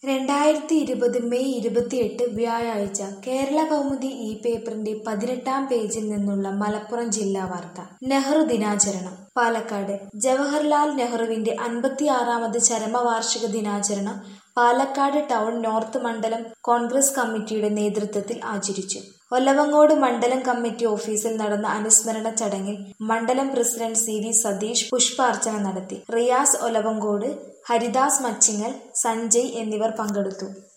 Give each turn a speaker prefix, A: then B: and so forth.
A: രണ്ടായിരത്തി ഇരുപത് മെയ് ഇരുപത്തിയെട്ട് വ്യാഴാഴ്ച കേരള കൗമുദി ഈ പേപ്പറിന്റെ പതിനെട്ടാം പേജിൽ നിന്നുള്ള മലപ്പുറം ജില്ലാ വാർത്ത നെഹ്റു ദിനാചരണം പാലക്കാട് ജവഹർലാൽ നെഹ്റുവിന്റെ അൻപത്തിയാറാമത് ചരമവാർഷിക ദിനാചരണം പാലക്കാട് ടൗൺ നോർത്ത് മണ്ഡലം കോൺഗ്രസ് കമ്മിറ്റിയുടെ നേതൃത്വത്തിൽ ആചരിച്ചു ഒലവങ്ങോട് മണ്ഡലം കമ്മിറ്റി ഓഫീസിൽ നടന്ന അനുസ്മരണ ചടങ്ങിൽ മണ്ഡലം പ്രസിഡന്റ് സി വി സതീഷ് പുഷ്പാർച്ചന നടത്തി റിയാസ് ഒലവങ്കോട് ഹരിദാസ് മച്ചിങ്ങൽ സഞ്ജയ് എന്നിവർ പങ്കെടുത്തു